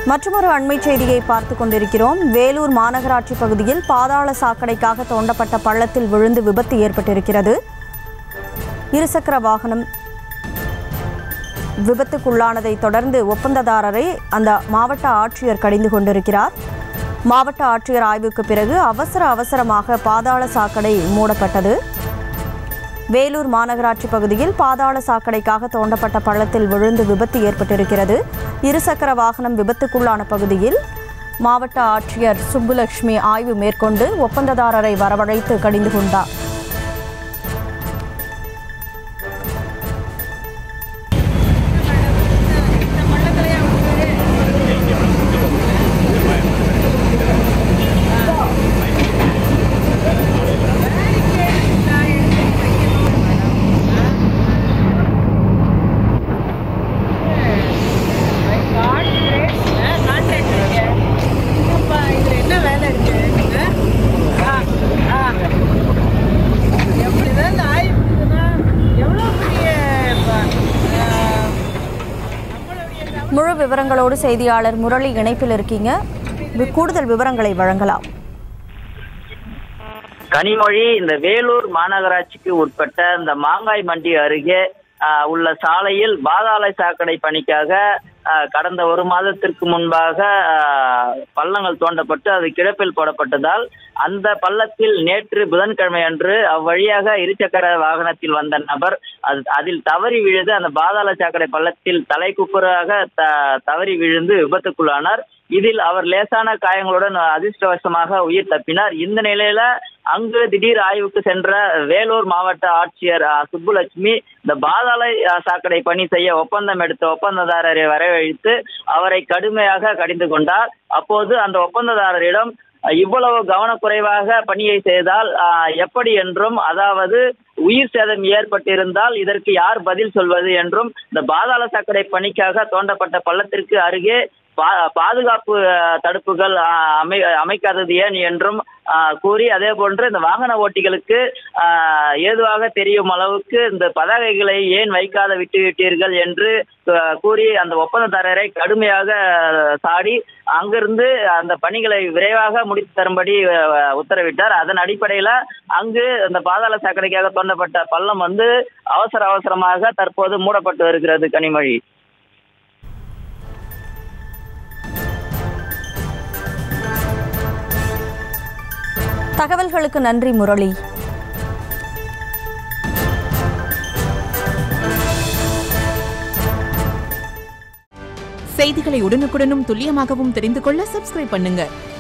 மற்றொரு அண்மை செய்தியை பார்த்து கொண்டிருக்கிறோம் வேலூர் மாநகராட்சி பகுதியில் பாதாள சாக்கடைக்காக தோண்டப்பட்ட பள்ளத்தில் விழுந்து விபத்து ஏற்பட்டிருக்கிறது இருசக்கர வாகனம் விபத்துக்குள்ளானதை தொடர்ந்து ஒப்பந்ததாரரை அந்த மாவட்ட ஆட்சியர் கடிந்து கொண்டிருக்கிறார் மாவட்ட ஆட்சியர் ஆய்வுக்கு பிறகு அவசர அவசரமாக பாதாள சாக்கடை மூடப்பட்டது வேலூர் மாநகராட்சி பகுதியில் பாதாள சாக்கடைக்காக தோண்டப்பட்ட பள்ளத்தில் விழுந்து விபத்து ஏற்பட்டிருக்கிறது இருசக்கர வாகனம் விபத்துக்குள்ளான பகுதியில் மாவட்ட ஆட்சியர் சுப்புலட்சுமி ஆய்வு மேற்கொண்டு ஒப்பந்ததாரரை வரவழைத்து கடிந்து கொண்டார் என்ன வேலை இருக்கு ஆ, ஆ. எப்படிதான் இந்த ஆய்வு இருக்குன்னா, எவ்வளவு பெரிய ப- ஆ, நம்மளுடைய முழு விவரங்களோடு செய்தியாளர் முரளி இணைப்பில் இருக்கீங்க வி- கூடுதல் விவரங்களை வழங்கலாம் கனிமொழி இந்த வேலூர் மாநகராட்சிக்கு உட்பட்ட இந்த மாங்காய் மண்டி அருகே ஆஹ், உள்ள சாலையில் பாதாள சாக்கடை பணிக்காக ஆஹ், கடந்த ஒரு மாதத்திற்கு முன்பாக ஆஹ், பள்ளங்கள் தோண்டப்பட்டு அது கிடப்பில் போடப்பட்டதால் அந்த பள்ளத்தில் நேற்று புதன்கிழமை அன்று அவ்வழியாக இருசக்கர வாகனத்தில் வந்த நபர் அது அதில் தவறி விழுந்து அந்த பாதாள சாக்கடை பள்ளத்தில் தலைக்குப்புறாக த தவறி விழுந்து விபத்துக்குள்ளானார் இதில் அவர் லேசான காயங்களுடன் அதிர்ஷ்டவசமாக உயிர் தப்பினார் இந்த நிலையில அங்கு திடீர் ஆய்வுக்கு சென்ற வேலூர் மாவட்ட ஆட்சியர் அஹ், சுப்புலட்சுமி இந்த பாதாள அஹ், சாக்கடை பணி செய்ய ஒப்பந்தம் எடுத்த ஒப்பந்ததாரரை வரவழைத்து அவரை கடுமையாக கடிந்து கொண்டார் அப்போது அந்த ஒப்பந்ததாரரிடம் அஹ், இவ்வளவு கவனக்குறைவாக பணியை செய்தால் அஹ், எப்படி என்றும் அதாவது உயிர் சேதம் ஏற்பட்டிருந்தால் இதற்கு யார் பதில் சொல்வது என்றும் இந்த பாதாள சாக்கடை பணிக்காக தோண்டப்பட்ட பள்ளத்திற்கு அருகே பா- பாதுகாப்பு அஹ், தடுப்புகள் அஹ், அமை அமைக்காதது ஏன் என்றும் அஹ், கூறி அதே போன்று இந்த வாகன ஓட்டிகளுக்கு அஹ், ஏதுவாக தெரியும் அளவுக்கு இந்த பதாகைகளை ஏன் வைக்காத விட்டுவிட்டீர்கள் என்று அஹ், கூறி அந்த ஒப்பந்ததாரரை கடுமையாக அஹ், சாடி அங்கிருந்து அந்த பணிகளை விரைவாக முடித்து தரும்படி அஹ், உத்தரவிட்டார் அதன் அடிப்படையில் அங்கு அந்த பாதாள சாக்கடைக்காக தோண்டப்பட்ட பள்ளம் வந்து அவசர அவசரமாக தற்போது மூடப்பட்டு வருகிறது கனிமொழி தகவல்களுக்கு நன்றி முரளி செய்திகளை உடனுக்குடனும் துல்லியமாகவும் தெரிந்து கொள்ள சப்ஸ்கிரைப் பண்ணுங்க